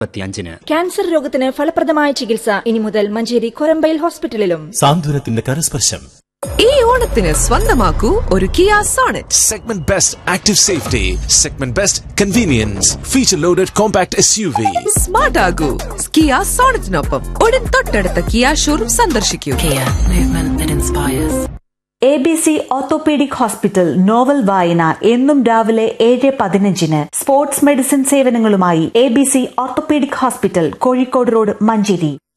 ഇരുപത്തിയഞ്ചിന് ക്യാൻസർ രോഗത്തിന് ഫലപ്രദമായ ചികിത്സ ഇനി മുതൽ മഞ്ചേരി കൊരമ്പയിൽ ഹോസ്പിറ്റലിലും സാന്ത്വനത്തിന്റെ കരസ്പർശം ഈ ഓണത്തിന് സ്വന്തമാക്കൂ ഒരു Kia Sonet Segment Best Active Safety, Segment Best Convenience, Feature Loaded Compact SUV. Smart ആകൂ കിയ സോണറ്റിനൊപ്പം ഉടൻ തൊട്ടടുത്ത കിയ ഷോറൂം സന്ദർശിക്കൂ A B C orthopaedic hospital novel വായന എന്നും രാവിലെ ഏഴ് പതിനഞ്ചിന് സ്പോർട്സ് മെഡിസിൻ സേവനങ്ങളുമായി A B C orthopaedic hospital Kozhikode road Manjeri